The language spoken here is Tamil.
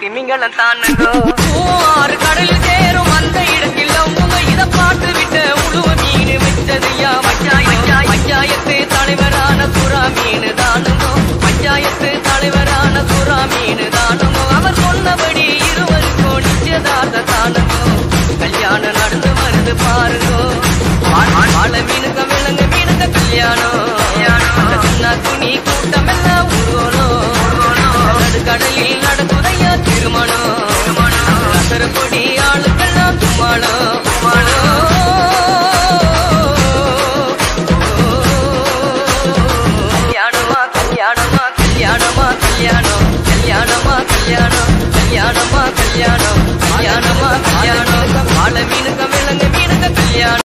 திமிங்கலம் தானுங்கோ ஆறு கடலில் சேரும் அந்த இடத்தில் அவங்க இத பாட்டு விட்ட உழுவ மீன் வச்சதையா பஞ்சாய பஞ்சாயத்து தலைவரான சுறா மீன் தானுங்கோ பஞ்சாயத்து தலைவரான சுறா மீன் தானுங்கோ அவர் சொன்னபடி இருவருக்கும் நிச்சயதார்த்த தானுங்கோ கல்யாணம் நடந்து வருது பாருங்கோ வாழ மீனுங்க விலங்க மீனுங்க கல்யாணம் அந்த சின்ன துணி கூட்டம் எல்லாம் ஊர்வலம் நடுக்கடலில் நடக்குதையா திருமணம் அசரப்பொடி ஆளுக்கெல்லாம் தும்மாளம்